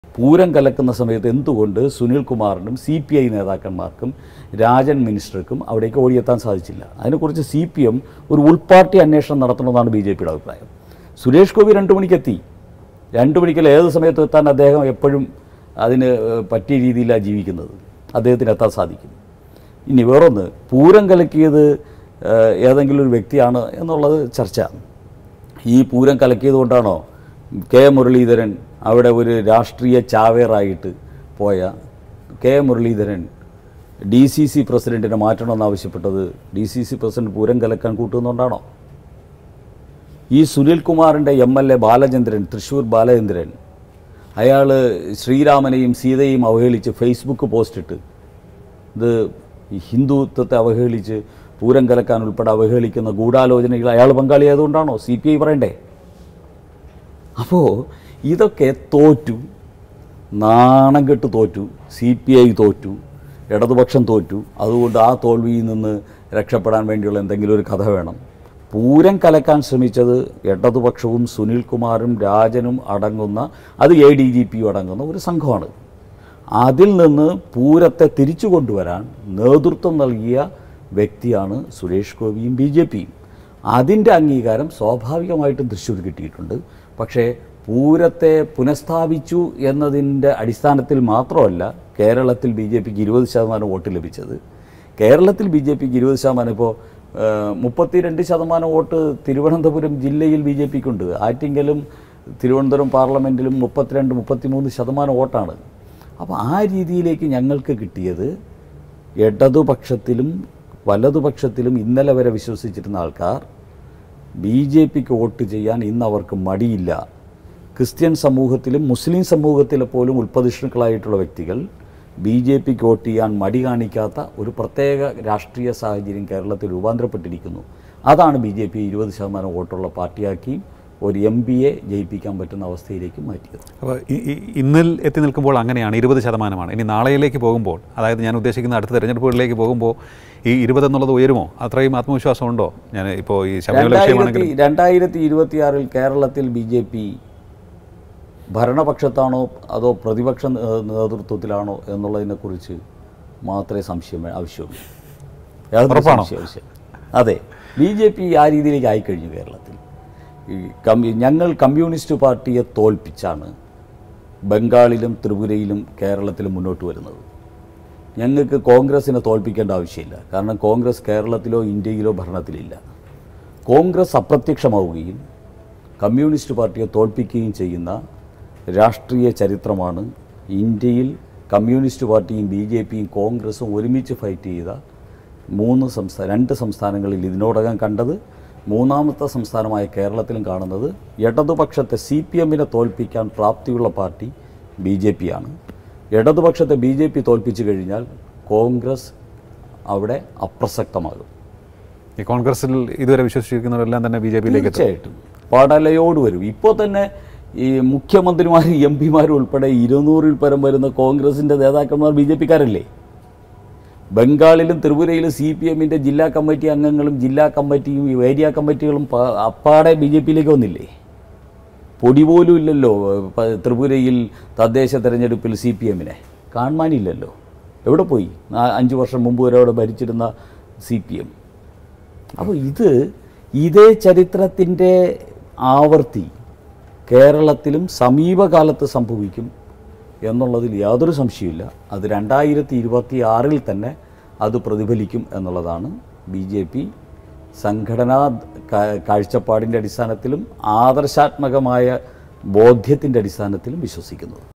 പൂരം കലക്കുന്ന സമയത്ത് എന്തുകൊണ്ട് സുനിൽ കുമാറിനും സി പി ഐ നേതാക്കന്മാർക്കും രാജൻ മിനിസ്റ്റർക്കും അവിടേക്ക് ഓടിയെത്താൻ സാധിച്ചില്ല അതിനെക്കുറിച്ച് സി പി എം ഒരു ഉൾപാർട്ടി അന്വേഷണം നടത്തണമെന്നാണ് ബി ജെ പിയുടെ അഭിപ്രായം സുരേഷ് ഗോപി രണ്ട് മണിക്കെത്തി രണ്ട് മണിക്കല്ല ഏത് സമയത്ത് എത്താൻ അദ്ദേഹം എപ്പോഴും അതിന് ഏഹ്, പറ്റിയ രീതിയിലാണ് ജീവിക്കുന്നത് അദ്ദേഹത്തിന് എത്താൻ സാധിക്കും ഇനി വേറൊന്ന് പൂരം കലക്കിയത് ഏഹ്, ഏതെങ്കിലും ഒരു വ്യക്തിയാണ് എന്നുള്ളത് ചർച്ച ഈ പൂരം കലക്കിയത് കൊണ്ടാണോ കെ മുരളീധരൻ അവിടെ ഒരു രാഷ്ട്രീയ ചാവേറായിട്ട് പോയ K Muraleedharan D C C പ്രസിഡൻറ്റിനെ മാറ്റണമെന്ന് ആവശ്യപ്പെട്ടത് D C C president Pooram കലക്കാൻ കൂട്ടുന്നതുകൊണ്ടാണോ ഈ സുനിൽകുമാറിൻ്റെ M L A Balachandran Thrissur Balachandran അയാൾ ശ്രീരാമനെയും സീതയെയും അവഹേളിച്ച് ഫേസ്ബുക്ക് പോസ്റ്റിട്ട് ഇത് ഈ ഹിന്ദുത്വത്തെ അവഹേളിച്ച് പൂരം കലക്കാൻ ഉൾപ്പെടെ അവഹേളിക്കുന്ന ഗൂഢാലോചനയിൽ അയാൾ പങ്കാളിയായതുകൊണ്ടാണോ സി പി ഐ പറയണ്ടേ അപ്പോൾ ഇതൊക്കെ തോറ്റു നാണം കെട്ട് തോറ്റു സി പി ഐ തോറ്റു ഇടതുപക്ഷം തോറ്റു അതുകൊണ്ട് ആ തോൽവിയിൽ നിന്ന് രക്ഷപ്പെടാൻ വേണ്ടിയുള്ള എന്തെങ്കിലും ഒരു കഥ വേണം പൂരം കലക്കാൻ ശ്രമിച്ചത് ഇടതുപക്ഷവും സുനിൽകുമാറും രാജനും അടങ്ങുന്ന അത് എ ഡി ജി പിയും അടങ്ങുന്ന ഒരു സംഘമാണ് അതിൽ നിന്ന് പൂരത്തെ തിരിച്ചു കൊണ്ടുവരാൻ നേതൃത്വം നൽകിയ വ്യക്തിയാണ് സുരേഷ് ഗോപിയും ബി ജെ പിയും അതിൻ്റെ അംഗീകാരം സ്വാഭാവികമായിട്ടും തൃശ്ശൂർ കിട്ടിയിട്ടുണ്ട് പക്ഷേ പൂരത്തെ പുനഃസ്ഥാപിച്ചു എന്നതിൻ്റെ അടിസ്ഥാനത്തിൽ മാത്രമല്ല കേരളത്തിൽ ബി ജെ പിക്ക് ഇരുപത് ശതമാനം വോട്ട് ലഭിച്ചത് കേരളത്തിൽ ബി ജെ പിക്ക് ഇരുപത് ശതമാനം ഇപ്പോൾ മുപ്പത്തിരണ്ട് ശതമാനം വോട്ട് തിരുവനന്തപുരം ജില്ലയിൽ ബി ജെ പിക്കുണ്ട് ആറ്റിങ്കലും തിരുവനന്തപുരം പാർലമെൻറ്റിലും മുപ്പത്തിരണ്ട് മുപ്പത്തിമൂന്ന് ശതമാനം വോട്ടാണ് അപ്പോൾ ആ രീതിയിലേക്ക് ഞങ്ങൾക്ക് കിട്ടിയത് ഇടതുപക്ഷത്തിലും വലതുപക്ഷത്തിലും ഇന്നലെ വരെ വിശ്വസിച്ചിരുന്ന ആൾക്കാർ ബി ജെ പിക്ക് വോട്ട് ചെയ്യാൻ ഇന്ന് അവർക്ക് മടിയില്ല ക്രിസ്ത്യൻ സമൂഹത്തിലും മുസ്ലിം സമൂഹത്തിലെ പോലും ഉൽപ്പതിഷ്ണുക്കളായിട്ടുള്ള വ്യക്തികൾ ബി ജെ പിക്ക് വോട്ട് ചെയ്യാൻ മടി കാണിക്കാത്ത ഒരു പ്രത്യേക രാഷ്ട്രീയ സാഹചര്യം കേരളത്തിൽ രൂപാന്തരപ്പെട്ടിരിക്കുന്നു അതാണ് ബി ജെ പി ഇരുപത് ശതമാനം വോട്ടുള്ള പാർട്ടിയാക്കി ഒരു എം പിയെ ജയിപ്പിക്കാൻ പറ്റുന്ന അവസ്ഥയിലേക്ക് മാറ്റിയത് അപ്പോൾ ഇ- ഇ- ഇന്നിൽ എത്തി നിൽക്കുമ്പോൾ അങ്ങനെയാണ് ഇരുപത് ശതമാനമാണ് ഇനി നാളെയിലേക്ക് പോകുമ്പോൾ അതായത് ഞാൻ ഉദ്ദേശിക്കുന്ന അടുത്ത തെരഞ്ഞെടുപ്പുകളിലേക്ക് പോകുമ്പോൾ ഈ ഇരുപത് എന്നുള്ളത് ഉയരുമോ അത്രയും ആത്മവിശ്വാസമുണ്ടോ ഞാൻ ഇപ്പോൾ ഈ ശബരിമല രണ്ടായിരത്തി വിഷയമാണെങ്കിൽ രണ്ടായിരത്തി ഇരുപത്തിയാറിൽ കേരളത്തിൽ ബി ജെ പി ഭരണപക്ഷത്താണോ അതോ പ്രതിപക്ഷ നേ- നേതൃത്വത്തിലാണോ എന്നുള്ളതിനെക്കുറിച്ച് മാത്രമേ സംശയം വേ- ആവശ്യമുള്ളൂ യാതൊരു ഉറപ്പാണോ? സംശയവും ആവശ്യം അതെ ബി ജെ പി ആ രീതിയിലേക്ക് ആയിക്കഴിഞ്ഞു കേരളത്തിൽ ഈ കമ്മ്യൂ ഞങ്ങൾ കമ്മ്യൂണിസ്റ്റ് പാർട്ടിയെ തോൽപ്പിച്ചാണ് ബംഗാളിലും ത്രിപുരയിലും കേരളത്തിലും മുന്നോട്ട് വരുന്നത് ഞങ്ങൾക്ക് കോൺഗ്രസിനെ തോൽപ്പിക്കേണ്ട ആവശ്യമില്ല കാരണം കോൺഗ്രസ് കേരളത്തിലോ ഇന്ത്യയിലോ ഭരണത്തിലില്ല കോൺഗ്രസ് അപ്രത്യക്ഷമാവുകയും കമ്മ്യൂണിസ്റ്റ് പാർട്ടിയെ തോൽപ്പിക്കുകയും ചെയ്യുന്ന രാഷ്ട്രീയ ചരിത്രമാണ് ഇന്ത്യയിൽ കമ്മ്യൂണിസ്റ്റ് പാർട്ടിയും ബി ജെ പിയും കോൺഗ്രസും ഒരുമിച്ച് ഫൈറ്റ് ചെയ്ത മൂന്ന് സംസ്ഥാന രണ്ട് സംസ്ഥാനങ്ങളിൽ ഇതിനോടകം കണ്ടത് മൂന്നാമത്തെ സംസ്ഥാനമായ കേരളത്തിലും കാണുന്നത് ഇടതുപക്ഷത്തെ സി പി എമ്മിനെ തോൽപ്പിക്കാൻ പ്രാപ്തിയുള്ള പാർട്ടി ബി ജെ പി ആണ് ഇടതുപക്ഷത്തെ ബി ജെ പി തോൽപ്പിച്ചു കഴിഞ്ഞാൽ കോൺഗ്രസ് അവിടെ അപ്രസക്തമാകും ഈ കോൺഗ്രസിൽ ഇതുവരെ വിശ്വസിച്ചിരിക്കുന്നവരെല്ലാം തന്നെ ബി ജെ പിയിലേക്ക് എത്തും തീർച്ചയായിട്ടും പടലയോട് വരും ഇപ്പോൾ തന്നെ ഈ മുഖ്യമന്ത്രിമാരും എം പിമാരും ഉൾപ്പെടെ ഇരുന്നൂറിൽ പരം വരുന്ന കോൺഗ്രസിൻ്റെ നേതാക്കന്മാർ ബി ജെ പിക്കാരല്ലേ ബംഗാളിലും ത്രിപുരയിലും സി പി എമ്മിൻ്റെ ജില്ലാ കമ്മിറ്റി അംഗങ്ങളും ജില്ലാ കമ്മിറ്റിയും ഈ ഏരിയ കമ്മിറ്റികളും പ- അപ്പാടെ ബി ജെ പിയിലേക്ക് വന്നില്ലേ പൊടി പോലും ഇല്ലല്ലോ പ- ത്രിപുരയിൽ തദ്ദേശ തെരഞ്ഞെടുപ്പിൽ സി പി എമ്മിനെ കാണാനില്ലല്ലോ എവിടെ പോയി ആ- അഞ്ച് വർഷം മുമ്പ് വരെ അവിടെ ഭരിച്ചിരുന്ന സി പി എം അപ്പോൾ ഇത് ഇതേ ചരിത്രത്തിൻ്റെ ആവർത്തി കേരളത്തിലും സമീപകാലത്ത് സംഭവിക്കും എന്നുള്ളതിൽ യാതൊരു സംശയമില്ല അത് രണ്ടായിരത്തി ഇരുപത്തി ആറിൽ തന്നെ അത് പ്രതിഫലിക്കും എന്നുള്ളതാണ് ബി ജെ പി സംഘടനാ കാ- കാഴ്ചപ്പാടിൻ്റെ അടിസ്ഥാനത്തിലും ആദർശാത്മകമായ ബോധ്യത്തിൻ്റെ അടിസ്ഥാനത്തിലും വിശ്വസിക്കുന്നത്